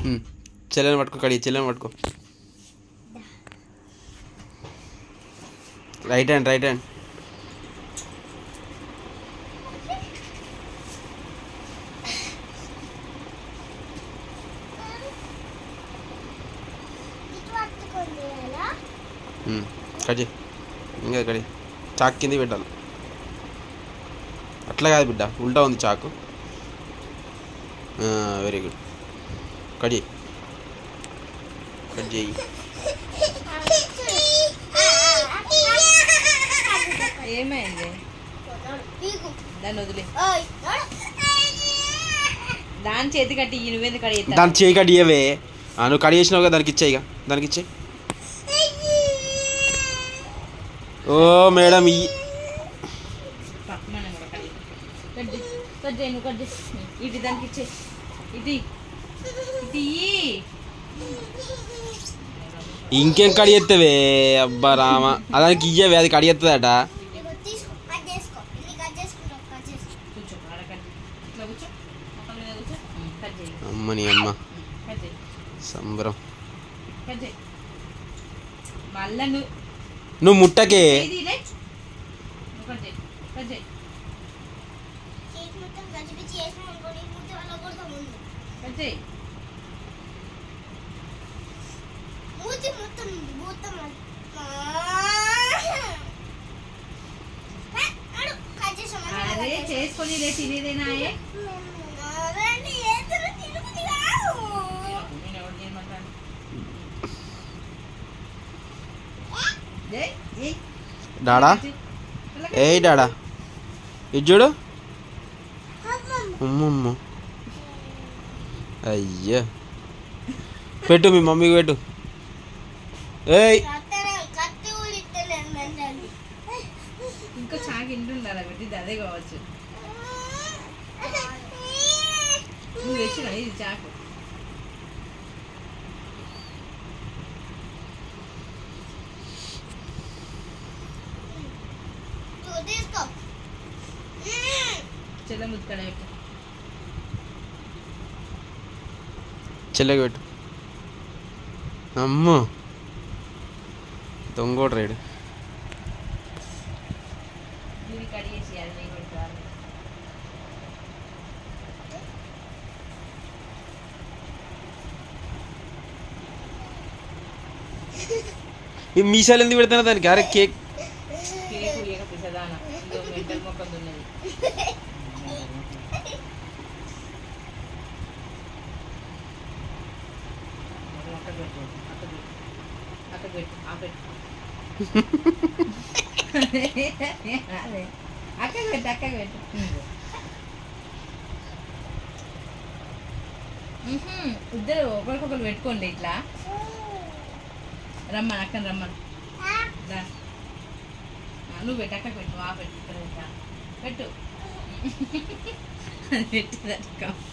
ఉమ్. చెల్లెని పట్టుకో కడిగి చెల్లెని పట్టుకో రైట్ హ్యాండ్ రైట్ హ్యాండ్ ఇటు పట్టుకొని ఎలా ఉమ్. కట్ చేయి ఇంకా కడి చాకు కింద పెట్టాలి అట్లా కాదు బిడ్డ ఉల్టా ఉంది చాకు వెరీ గుడ్ కట్ చేయి కట్ చేయి ఏమైంది పీకు దాన్ని వదిలే ఓయ్ దాని చేతి కట్టి ఈ నువ్వెందుకు కడిగి దాని చేయి కట్ ఇయ్యవే ఆ, నువ్వు కట్ చేసినావు కదా దానికి ఇచ్చేయి ఇక దానికి ఇచ్చేయి ఓ మేడం ఈ మనం కూడా కడిగి కట్ చేయి కట్ చేయి నువ్వు కట్ చేయి ఇటు దానికి ఇచ్చే ఇది ఇది ఇయ్యి. ఇంకేం కడిగెత్తవే అబ్బా రామ ఆ దానికి ఇయ్యవే అది కడిగెత్తదట ఇగో తీసుకో కట్ చేసుకో ఇన్ని కట్ చేసుకుంటావు కట్ చేసుకో కూర్చో ఆడ కట్ ఇట్లా కూర్చో మొత్తం మీద కూర్చో కట్ చేయి అమ్మని అమ్మ కట్ చేయి సంబరం కట్ చేయి మళ్ళా నువ్వు నువ్వు ముట్టకే ఇది లే నువ్వు కట్ చేయి కట్ చేయి కేక్ మొత్తం గజిబిజి చేసినాం అనుకోని ముద్ద వల్ల కొడతాం ముందు కట్ చేయి మూతి మొత్తం మొత్తం కట్ చేసాం అదే చేసుకొని రే తినేదేనా ఏ? అదండి ఏదైనా తిరుగుతుంది కాదు నేను ఎవరు చేయమంటాను ఏయ్, ఏయ్. డాడా ఏయ్ డాడా ఇది చూడు అమ్మమ్మ అయ్యా పెట్టు మీ మమ్మీకి పెట్టు ఏయ్ కత్తి కూడా ఇస్తలేదు ఇంకో చాకి ఇంటి ఉండాలి పెట్టింది అదే కావచ్చు నువ్వు తెచ్చిన ఇది చాకు తీసుకో చెల్ల ముద్దడ పెట్టు చెల్లెకి పెట్టు అమ్మో దొంగోడు రైడు ఇది కడిగేసి అది నేను పెడతాను ఈ మీసాలు ఎందుకు పెడతాను దానికి అరే కేక్ కేకు ఇక పిసదాన ఇంకో మెంటల్ మొక్కలు ఉన్నది అక్కడ పెట్టు అక్కడ పెట్టు అక్కడ పెట్టు ఆ పెట్టు అదే అక్కడ పెట్టు అక్కడ పెట్టు ఇంకో. మ్హూ. ఇద్దరు ఒకరికొకరు పెట్టుకోండి ఇట్లా రమ్మని అక్కడ రమ్మని దా. ఆ, నువ్వు పెట్టు అక్కడ పెట్టు ఆ పెట్టు ఇక్కడ పెట్టు పెట్టు అది పెట్టేదట